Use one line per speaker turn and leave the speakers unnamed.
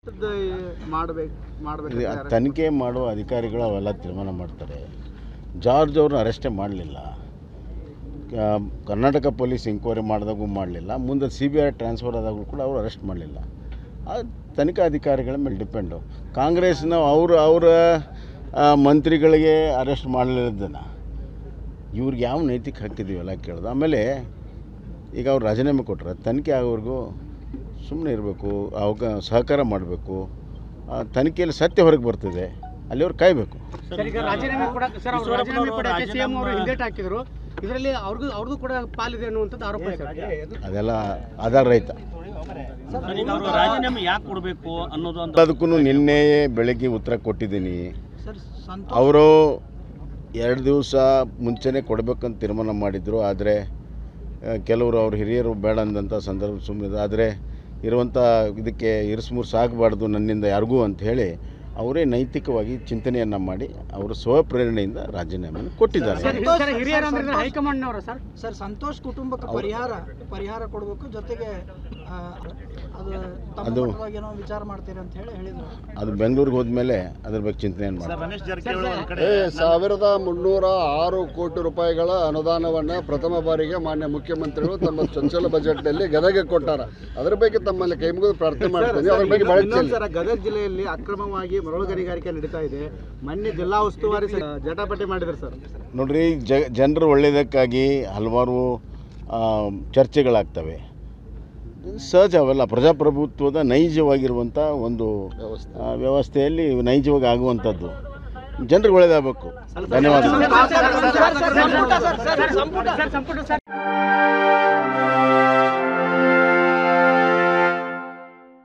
ಮಾಡ್ಬೇಕು ಮಾಡ್ಬೇಕು
ಇದು ತನಿಖೆ ಮಾಡುವ ಅಧಿಕಾರಿಗಳು ಅವೆಲ್ಲ ತೀರ್ಮಾನ ಮಾಡ್ತಾರೆ ಜಾರ್ಜ್ ಅವ್ರನ್ನ ಅರೆಸ್ಟೇ ಮಾಡಲಿಲ್ಲ ಕರ್ನಾಟಕ ಪೊಲೀಸ್ ಎಂಕ್ವೈರಿ ಮಾಡಿದಾಗೂ ಮಾಡಲಿಲ್ಲ ಮುಂದೆ ಸಿ ಬಿ ಐ ಟ್ರಾನ್ಸ್ಫರ್ ಆದಾಗಲೂ ಕೂಡ ಅವರು ಅರೆಸ್ಟ್ ಮಾಡಲಿಲ್ಲ ಆ ತನಿಖಾ ಅಧಿಕಾರಿಗಳ ಮೇಲೆ ಡಿಪೆಂಡು ಕಾಂಗ್ರೆಸ್ನ ಅವರು ಅವರ ಮಂತ್ರಿಗಳಿಗೆ ಅರೆಸ್ಟ್ ಮಾಡಲಿಲ್ಲದನ್ನು ಇವ್ರಿಗೆ ಯಾವ ನೈತಿಕ ಹಾಕಿದ್ದೀವಲ್ಲ ಕೇಳ್ದು ಆಮೇಲೆ ಈಗ ಅವ್ರು ರಾಜೀನಾಮೆ ಕೊಟ್ಟರೆ ತನಿಖೆ ಆಗೋವರೆಗೂ ಸುಮ್ಮನೆ ಇರಬೇಕು ಅವಕ ಸಹಕಾರ ಮಾಡಬೇಕು ತನಿಖೆಯಲ್ಲಿ ಸತ್ಯ ಹೊರಗೆ ಬರ್ತದೆ ಅಲ್ಲಿವ್ರು ಕಾಯಬೇಕು
ಸರ್ ಈಗ ರಾಜೀನಾಮೆ ಕೂಡ ಸರ್ ಅವ್ರು ರಾಜೀನಾಮೆ ಕೊಡಕ್ಕೆ ಸಿಎಂ ಅವರು ಹಿಂದೇಟ್ ಹಾಕಿದ್ರು ಇದರಲ್ಲಿ ಅವ್ರಿಗೂ ಅವ್ರದ್ದು ಕೂಡ ಪಾಲಿದೆ ಅನ್ನುವಂಥದ್ದು ಆರೋಪ ಇದೆ ಸರ್
ಅದೆಲ್ಲ ಆಧಾರ ರಹಿತ
ಸರ್, ಈಗ ಅವರು ರಾಜೀನಾಮೆ ಯಾಕೆ ಕೊಡಬೇಕು ಅನ್ನೋದು ಒಂದು
ಅದಕ್ಕೂ ನಿನ್ನೆಯೇ ಬೆಳಗ್ಗೆ ಉತ್ತರ ಕೊಟ್ಟಿದ್ದೀನಿ
ಸರ್ ಸಂತ
ಅವರು ಎರಡು ದಿವಸ ಮುಂಚೆನೇ ಕೊಡಬೇಕಂತ ತೀರ್ಮಾನ ಮಾಡಿದರು ಆದರೆ ಕೆಲವರು ಅವ್ರ ಹಿರಿಯರು ಬೇಡ ಅಂದಂಥ ಸಂದರ್ಭ ಸುಮ್ಮನೆ ಆದರೆ ಇರುವಂಥ ಇದಕ್ಕೆ ಇರಿಸ್ಮುರ್ಸ್ ಆಗಬಾರ್ದು ನನ್ನಿಂದ ಯಾರಿಗೂ ಅಂತ ಹೇಳಿ ಅವರೇ ನೈತಿಕವಾಗಿ ಚಿಂತನೆಯನ್ನು ಮಾಡಿ ಅವರು ಸ್ವಪ್ರೇರಣೆಯಿಂದ ರಾಜೀನಾಮೆಯನ್ನು ಕೊಟ್ಟಿದ್ದಾರೆ
ಸರ್ ಸರ್ ಹಿರಿಯರು ಅಂದ್ರೆ ಹೈಕಮಾಂಡ್ನವರ ಸರ್
ಸರ್ ಸಂತೋಷ್ ಕುಟುಂಬಕ್ಕೆ ಪರಿಹಾರ ಪರಿಹಾರ ಕೊಡಬೇಕು ಜೊತೆಗೆ ಆ, ಅದು ತಮ್ಮ
ಅದು-
ಮಟ್ಟದಾಗ ಏನೋ ವಿಚಾರ ಮಾಡ್ತೀರಿ ಅಂತ ಹೇಳಿ ಹೇಳಿದ್ರು
ಅದು ಬೆಂಗಳೂರಿಗೆ ಹೋದ್ಮೇಲೆ ಅದ್ರ ಬಗ್ಗೆ ಚಿಂತನೆಯನ್ನು ಮಾಡ್ತಾರೆ
ರಮೇಶ್ ಜಾರಕಿಹೊಳಿ ಒಂದ್ ಕಡೆ
ಏ, ಸಾವಿರದ ಮುನ್ನೂರ ಆರು ಕೋಟಿ ರೂಪಾಯಿಗಳ ಅನುದಾನವನ್ನು ಪ್ರಥಮ ಬಾರಿಗೆ ಮಾನ್ಯ ಮುಖ್ಯಮಂತ್ರಿಗಳು ತಮ್ಮ ಚೊಚ್ಚಲ ಬಜೆಟ್ನಲ್ಲಿ ಗದಗೆ ಕೊಟ್ಟಾರ ಅದ್ರ ಬಗ್ಗೆ ತಮ್ಮಲ್ಲಿ ಕೈ ಮುಗಿದು ಪ್ರಾರ್ಥನೆ ಮಾಡ್ತೀನಿ ಅದ್ರ ಬಗ್ಗೆ ಬೆಳಕು ಚೆಲ್ಲಿ.
ಸರ್ ಗದಗ ಜಿಲ್ಲೆಯಲ್ಲಿ ಅಕ್ರಮವಾಗಿ ಮರಳು ಗಣಿಗಾರಿಕೆ ನಡೀತಾ ಇದೆ ಮೊನ್ನೆ ಜಿಲ್ಲಾ ಉಸ್ತುವಾರಿ ಸ- ಜಟಾಪಟಿ ಮಾಡಿದ್ರು ಸರ್
ನೋಡ್ರಿ ಜ ಜನರ ಒಳ್ಳೆಯದಕ್ಕಾಗಿ ಹಲವಾರು ಆ, ಚರ್ಚೆಗಳಾಗ್ತವೆ ಸಹಜ ಅವೆಲ್ಲ ಪ್ರಜಾಪ್ರಭುತ್ವದ ನೈಜವಾಗಿರುವಂಥ ಒಂದು ಆ, ವ್ಯವಸ್ಥೆಯಲ್ಲಿ ನೈಜವಾಗಿ ಆಗುವಂಥದ್ದು ಜನರಿಗೆ ಒಳ್ಳೆಯದಾಗಬೇಕು ಧನ್ಯವಾದಗಳು
ಸರ್ ಸಂಪುಟ ಸರ್